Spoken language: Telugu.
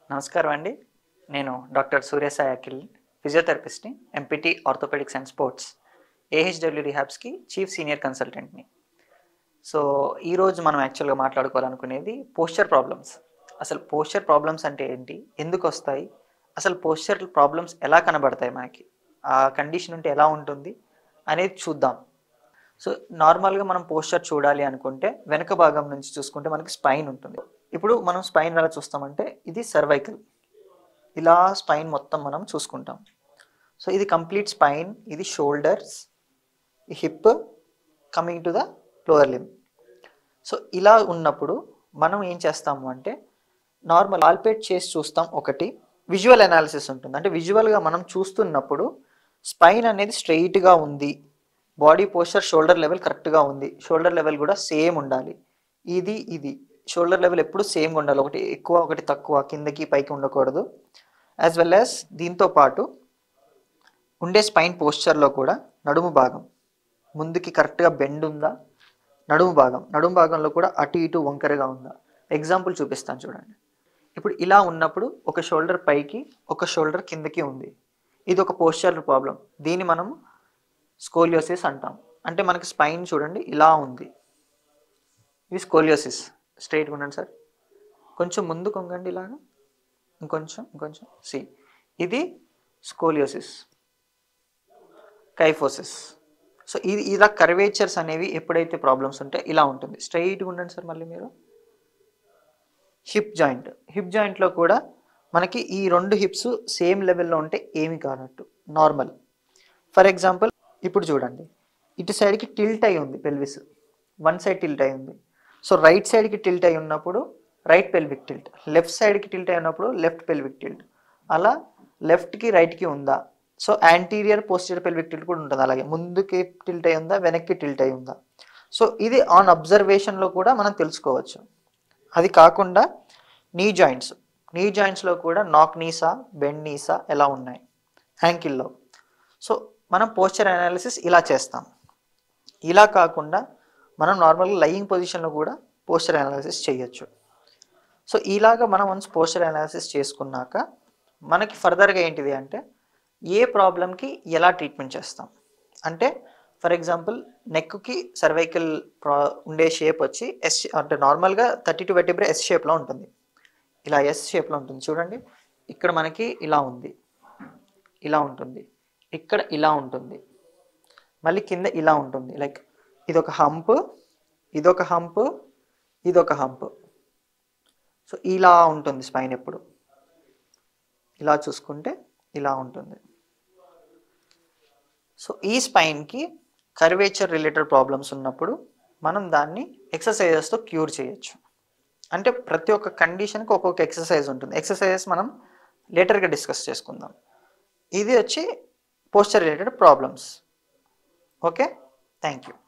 నమస్కారం అండి నేను డాక్టర్ సూర్యసాయి అఖిల్ ఫిజియోథెరపిస్ట్ని MPT orthopaedics and sports AHW రిహాబ్స్కి చీఫ్ సీనియర్ కన్సల్టెంట్ని సో ఈరోజు మనం యాక్చువల్గా మాట్లాడుకోవాలనుకునేది పోస్చర్ ప్రాబ్లమ్స్ అసలు పోస్చర్ ప్రాబ్లమ్స్ అంటే ఏంటి ఎందుకు వస్తాయి అసలు పోస్చర్ ప్రాబ్లమ్స్ ఎలా కనబడతాయి మనకి ఆ కండిషన్ ఉంటే ఎలా ఉంటుంది అనేది చూద్దాం సో నార్మల్గా మనం పోస్చర్ చూడాలి అనుకుంటే వెనక భాగం నుంచి చూసుకుంటే మనకి స్పైన్ ఉంటుంది ఇప్పుడు మనం స్పైన్ ఎలా చూస్తామంటే ఇది సర్వైకల్ ఇలా స్పైన్ మొత్తం మనం చూసుకుంటాం సో ఇది కంప్లీట్ స్పైన్ ఇది shoulders hip coming to the lower limb so ఇలా ఉన్నప్పుడు మనం ఏం చేస్తాము అంటే నార్మల్ ఆల్పేట్ చేసి చూస్తాం ఒకటి విజువల్ అనాలిసిస్ ఉంటుంది అంటే విజువల్గా మనం చూస్తున్నప్పుడు స్పైన్ అనేది స్ట్రెయిట్గా ఉంది బాడీ పోస్చర్ షోల్డర్ లెవెల్ కరెక్ట్గా ఉంది షోల్డర్ లెవెల్ కూడా సేమ్ ఉండాలి ఇది ఇది షోల్డర్ లెవెల్ ఎప్పుడు సేమ్ ఉండాలి ఒకటి ఎక్కువ ఒకటి తక్కువ కిందకి పైకి ఉండకూడదు యాజ్ వెల్ యాజ్ దీంతో పాటు ఉండే స్పైన్ పోస్చర్లో కూడా నడుము భాగం ముందుకి కరెక్ట్గా బెండ్ ఉందా నడుము భాగం నడుము భాగంలో కూడా అటు ఇటు వంకరగా ఉందా ఎగ్జాంపుల్ చూపిస్తాను చూడండి ఇప్పుడు ఇలా ఉన్నప్పుడు ఒక షోల్డర్ పైకి ఒక షోల్డర్ కిందకి ఉంది ఇది ఒక పోస్చర్ ప్రాబ్లం దీన్ని మనం స్కోలియోసిస్ అంటాం అంటే మనకి స్పైన్ చూడండి ఇలా ఉంది ఇది స్కోలియోసిస్ స్ట్రైట్గా ఉండండి సార్ కొంచెం ముందు కొంగండి ఇలాగా ఇంకొంచెం ఇంకొంచెం సి ఇది స్కోలియోసిస్ కైఫోసిస్ సో ఇది ఇలా కర్వేచర్స్ అనేవి ఎప్పుడైతే ప్రాబ్లమ్స్ ఉంటే ఇలా ఉంటుంది స్ట్రైట్గా ఉండండి సార్ మళ్ళీ మీరు హిప్ జాయింట్ హిప్ జాయింట్లో కూడా మనకి ఈ రెండు హిప్స్ సేమ్ లెవెల్లో ఉంటే ఏమి కానట్టు నార్మల్ ఫర్ ఎగ్జాంపుల్ ఇప్పుడు చూడండి ఇటు సైడ్కి టిల్ట్ అయి ఉంది పెల్విస్ వన్ సైడ్ టిల్ట్ అయి ఉంది సో రైట్ సైడ్కి టిల్ట్ అయి ఉన్నప్పుడు రైట్ పెల్విక్ టిల్ట్ లెఫ్ట్ సైడ్కి టిల్ట్ అయి ఉన్నప్పుడు లెఫ్ట్ పెల్విక్ టిల్ట్ అలా లెఫ్ట్కి రైట్కి ఉందా so anterior posterior pelvic tilt కూడా ఉంటుంది అలాగే ముందుకి టిల్ట్ అయి ఉందా వెనక్కి టిల్ట్ అయి ఉందా సో ఇది ఆన్ అబ్జర్వేషన్లో కూడా మనం తెలుసుకోవచ్చు అది కాకుండా నీ జాయింట్స్ నీ జాయింట్స్లో కూడా నాక్ నీసా బెండ్ నీసా ఎలా ఉన్నాయి యాంకిల్లో సో మనం పోస్చర్ అనాలిసిస్ ఇలా చేస్తాం ఇలా కాకుండా మనం నార్మల్గా లయింగ్ పొజిషన్లో కూడా పోస్చర్ అనాలిసిస్ చేయొచ్చు సో ఇలాగా మనం వన్స్ పోస్చర్ అనాలిసిస్ చేసుకున్నాక మనకి ఫర్దర్గా ఏంటిది అంటే ఏ ప్రాబ్లంకి ఎలా ట్రీట్మెంట్ చేస్తాం అంటే ఫర్ ఎగ్జాంపుల్ నెక్కి సర్వైకల్ ప్రా ఉండే షేప్ వచ్చి ఎస్ అంటే నార్మల్గా థర్టీ టు వెటిబ్రే ఎస్ షేప్లో ఉంటుంది ఇలా ఎస్ షేప్లో ఉంటుంది చూడండి ఇక్కడ మనకి ఇలా ఉంది ఇలా ఉంటుంది ఇక్కడ ఇలా ఉంటుంది మళ్ళీ కింద ఇలా ఉంటుంది లైక్ ఇదొక హంప్ ఇదొక హంప్ ఇదొక హంప్ సో ఇలా ఉంటుంది స్పైన్ ఎప్పుడు ఇలా చూసుకుంటే ఇలా ఉంటుంది సో ఈ స్పైన్కి కర్వేచర్ రిలేటెడ్ ప్రాబ్లమ్స్ ఉన్నప్పుడు మనం దాన్ని ఎక్సర్సైజెస్తో క్యూర్ చేయొచ్చు అంటే ప్రతి ఒక్క కండిషన్కి ఒక్కొక్క ఎక్సర్సైజ్ ఉంటుంది ఎక్సర్సైజెస్ మనం లేటర్గా డిస్కస్ చేసుకుందాం ఇది వచ్చి posture related problems okay thank you